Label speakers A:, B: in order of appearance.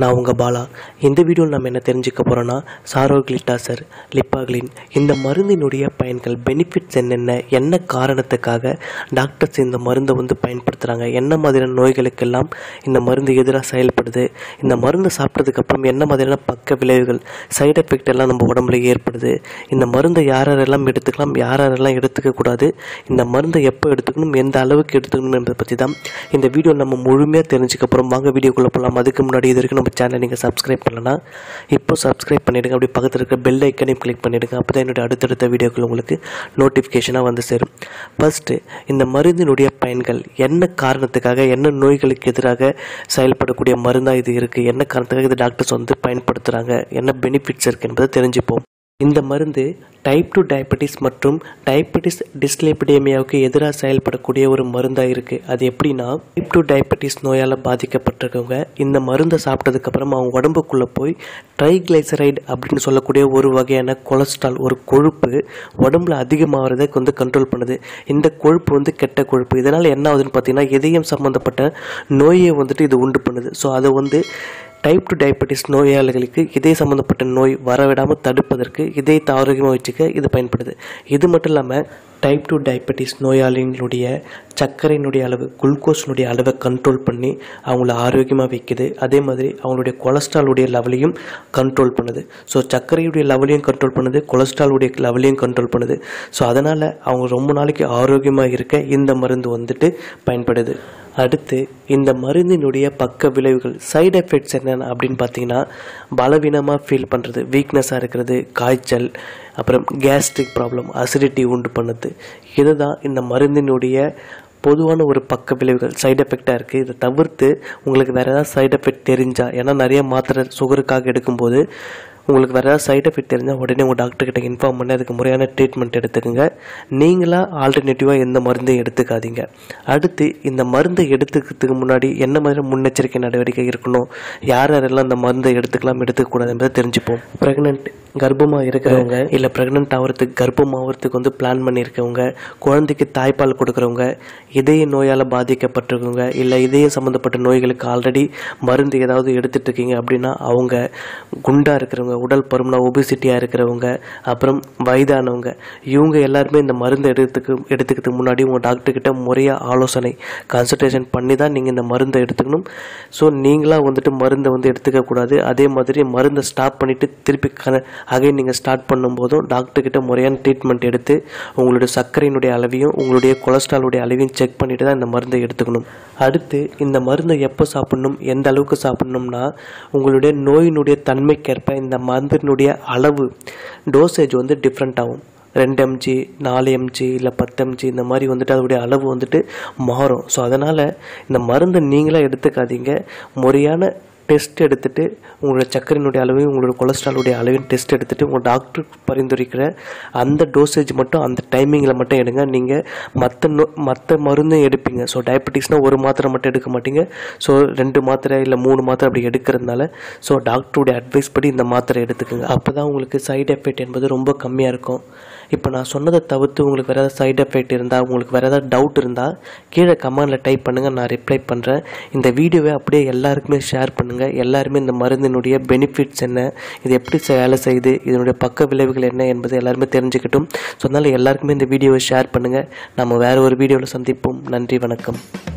A: நான் உங்கள் பாலா இந்த வீடியோவில் நம்ம என்ன தெரிஞ்சுக்க போகிறோன்னா சாரோக்ளிட்டாசர் லிப்பாக்ளின் இந்த மருந்தினுடைய பயன்கள் பெனிஃபிட்ஸ் என்னென்ன என்ன காரணத்துக்காக டாக்டர்ஸ் இந்த மருந்தை வந்து பயன்படுத்துகிறாங்க என்ன மாதிரியான நோய்களுக்கெல்லாம் இந்த மருந்து எதிராக செயல்படுது இந்த மருந்து சாப்பிட்டதுக்கப்புறம் என்ன மாதிரியான பக்க விளைவுகள் சைடு எஃபெக்ட் எல்லாம் நம்ம உடம்புல ஏற்படுது இந்த மருந்தை யார் யாரெல்லாம் எடுத்துக்கலாம் யார் யாரெல்லாம் எடுத்துக்கக்கூடாது இந்த மருந்தை எப்போ எடுத்துக்கணும் எந்த அளவுக்கு எடுத்துக்கணும் என்பதை பற்றி தான் இந்த வீடியோ நம்ம முழுமையாக தெரிஞ்சுக்க போகிறோம் வாங்க வீடியோக்குள்ளே போகலாம் அதுக்கு முன்னாடி இது வரைக்கும் நம்ம சேனலை நீங்கள் சப்ஸ்கிரைப் பண்ணலன்னா இப்போ சப்ஸ்கிரைப் பண்ணிவிடுங்க அப்படி பக்கத்தில் இருக்கிற பெல் ஐக்கனையும் கிளிக் பண்ணிவிடுங்க அப்போ தான் என்னுடைய அடுத்தடுத்த வீடியோக்கள் உங்களுக்கு நோட்டிஃபிகேஷனாக வந்து சேரும் ஃபஸ்ட்டு இந்த மருந்தினுடைய பயன்கள் என்ன காரணத்துக்காக என்ன நோய்களுக்கு எதிராக செயல்படக்கூடிய மருந்தாக இது இருக்குது என்ன காரணத்துக்காக இது டாக்டர்ஸ் வந்து பயன்படுத்துகிறாங்க என்ன பெனிஃபிட்ஸ் இருக்குது என்பதை தெரிஞ்சுப்போம் இந்த மருந்து டைப் டூ டயபெட்டிஸ் மற்றும் டயபெட்டிஸ் டிஸ்லிபிடேமியாவுக்கு எதிராக செயல்படக்கூடிய ஒரு மருந்தாக இருக்குது அது எப்படின்னா டைப் டூ டயபெட்டிஸ் நோயால் பாதிக்கப்பட்டிருக்கவங்க இந்த மருந்தை சாப்பிட்டதுக்கப்புறம் அவங்க உடம்புக்குள்ளே போய் ட்ரைகிளைசரைடு அப்படின்னு சொல்லக்கூடிய ஒரு வகையான கொலஸ்ட்ரால் ஒரு கொழுப்பு உடம்புல அதிகமாகிறத வந்து கண்ட்ரோல் பண்ணுது இந்த கொழுப்பு வந்து கெட்ட கொழுப்பு இதனால் என்ன ஆகுதுன்னு பார்த்தீங்கன்னா இதயம் சம்மந்தப்பட்ட நோயை வந்துட்டு இது உண்டு பண்ணுது ஸோ அதை வந்து டைப் டூ டயபெட்டிஸ் நோயாளிகளுக்கு இதய சம்மந்தப்பட்ட நோய் வரவிடாமல் தடுப்பதற்கு இதயத்தை ஆரோக்கியமாக வச்சுக்க இது பயன்படுது இது மட்டும் இல்லாமல் டைப் டூ டயபெட்டிஸ் நோயாளிகளுடைய சர்க்கரையினுடைய அளவு குளுக்கோஸினுடைய அளவை கண்ட்ரோல் பண்ணி அவங்கள ஆரோக்கியமாக வைக்குது அதே மாதிரி அவங்களுடைய கொலஸ்ட்ராலுடைய லெவலையும் கண்ட்ரோல் பண்ணுது ஸோ சர்க்கரையுடைய லெவலையும் கண்ட்ரோல் பண்ணுது கொலஸ்ட்ராலுடைய லெவலையும் கண்ட்ரோல் பண்ணுது ஸோ அதனால் அவங்க ரொம்ப நாளைக்கு ஆரோக்கியமாக இருக்க இந்த மருந்து வந்துட்டு பயன்படுது அடுத்து இந்த மருந்தினுடைய பக்க விளைவுகள் சைடு எஃபெக்ட்ஸ் என்னென்ன அப்படின்னு பார்த்தீங்கன்னா பலவீனமாக ஃபீல் பண்ணுறது வீக்னஸாக இருக்கிறது காய்ச்சல் அப்புறம் கேஸ்ட்ரிக் ப்ராப்ளம் அசிடிட்டி உண்டு பண்ணுது இதுதான் இந்த மருந்தினுடைய பொதுவான ஒரு பக்க விளைவுகள் சைடு எஃபெக்டாக இருக்குது இதை தவிர்த்து உங்களுக்கு வேறு ஏதாவது சைடு எஃபெக்ட் தெரிஞ்சால் ஏன்னா நிறைய மாத்திரை சுகருக்காக எடுக்கும்போது உங்களுக்கு வேறு ஏதாவது சைடு எஃபெக்ட் தெரிஞ்சால் உடனே உங்கள் டாக்டர்கிட்ட இன்ஃபார்ம் பண்ணி அதுக்கு முறையான ட்ரீட்மெண்ட் எடுத்துக்கோங்க நீங்களாக ஆல்டர்னேட்டிவாக எந்த மருந்தையும் எடுத்துக்காதீங்க அடுத்து இந்த மருந்தை எடுத்துக்கிறதுக்கு முன்னாடி என்ன மாதிரி முன்னெச்சரிக்கை நடவடிக்கை இருக்கணும் யார் யாரெல்லாம் இந்த மருந்தை எடுத்துக்கலாம் எடுத்துக்கக்கூடாது என்பதை தெரிஞ்சுப்போம் ப்ரெக்னென்ட் கர்ப்பமாக இருக்கிறவங்க இல்லை ப்ரெக்னென்ட் ஆகிறதுக்கு கர்ப்பம் ஆகிறதுக்கு வந்து பிளான் பண்ணியிருக்கவங்க குழந்தைக்கு தாய்ப்பால் கொடுக்குறவங்க இதய நோயால் பாதிக்கப்பட்டிருக்கவங்க இல்லை இதயம் சம்மந்தப்பட்ட நோய்களுக்கு ஆல்ரெடி மருந்து ஏதாவது எடுத்துட்டு இருக்கீங்க அப்படின்னா அவங்க குண்டாக இருக்கிறவங்க உடல் பருமனா ஒபிசிட்டியாக இருக்கிறவங்க அப்புறம் வயதானவங்க இவங்க எல்லாருமே இந்த மருந்து எடுத்துக்கு எடுத்துக்கிறதுக்கு முன்னாடி உங்கள் டாக்டர்கிட்ட முறையாக ஆலோசனை கன்சல்டேஷன் பண்ணி தான் நீங்கள் இந்த மருந்தை எடுத்துக்கணும் ஸோ நீங்களாக வந்துட்டு மருந்தை வந்து எடுத்துக்கக்கூடாது அதே மாதிரி மருந்தை ஸ்டாப் பண்ணிவிட்டு திருப்பி க அகைன் நீங்கள் ஸ்டார்ட் பண்ணும்போதும் டாக்டர்கிட்ட முறையான ட்ரீட்மெண்ட் எடுத்து உங்களுடைய சர்க்கரையினுடைய அளவையும் உங்களுடைய கொலஸ்ட்ராலுடைய அளவையும் செக் பண்ணிட்டு தான் இந்த மருந்தை எடுத்துக்கணும் அடுத்து இந்த மருந்தை எப்போ சாப்பிடணும் எந்த அளவுக்கு சாப்பிடணும்னா உங்களுடைய நோயினுடைய தன்மைக்கேற்ப இந்த மருந்தினுடைய அளவு டோசேஜ் வந்து டிஃப்ரெண்ட் ஆகும் ரெண்டு எம்ஜி நாலு எம்ஜி இல்லை பத்து எம்ஜி இந்த மாதிரி வந்துட்டு அதோடைய அளவு வந்துட்டு மாறும் ஸோ அதனால் இந்த மருந்தை நீங்களாக எடுத்துக்காதீங்க முறையான டெஸ்ட் எடுத்துட்டு உங்களோட சர்க்கரையினுடைய அளவையும் உங்களோட கொலஸ்ட்ராலுடைய அளவையும் டெஸ்ட் எடுத்துட்டு உங்கள் டாக்டர் பரிந்துரைக்கிற அந்த டோசேஜ் மட்டும் அந்த டைமிங்கில் மட்டும் எடுங்க நீங்கள் மற்ற நோ மற்ற மருந்தும் எடுப்பீங்க ஸோ டயபெட்டிக்ஸ்னால் ஒரு மாத்திரை மட்டும் எடுக்க மாட்டீங்க ஸோ ரெண்டு மாத்திரை இல்லை மூணு மாத்திரை அப்படி எடுக்கிறதுனால ஸோ டாக்டருடைய அட்வைஸ் படி இந்த மாத்திரை எடுத்துக்கோங்க அப்போ தான் உங்களுக்கு சைடு எஃபெக்ட் என்பது ரொம்ப கம்மியாக இருக்கும் இப்போ நான் சொன்னதை தவிர்த்து உங்களுக்கு வேறு ஏதாவது சைடு எஃபெக்ட் இருந்தால் உங்களுக்கு வேறு ஏதாவது டவுட் இருந்தால் கீழே கமெண்டில் டைப் பண்ணுங்கள் நான் ரிப்ளை பண்ணுறேன் இந்த வீடியோவை அப்படியே எல்லாருக்குமே ஷேர் பண்ணுங்கள் எல்லாருமே இந்த மருந்தினுடைய பெனிஃபிட்ஸ் என்ன இது எப்படி வேலை செய்யுது இதனுடைய பக்க விளைவுகள் என்ன என்பதை எல்லாருமே தெரிஞ்சுக்கட்டும் ஸோ அதனால் எல்லாருக்குமே இந்த வீடியோவை ஷேர் பண்ணுங்கள் நம்ம வேறு ஒரு வீடியோவில் சந்திப்போம் நன்றி வணக்கம்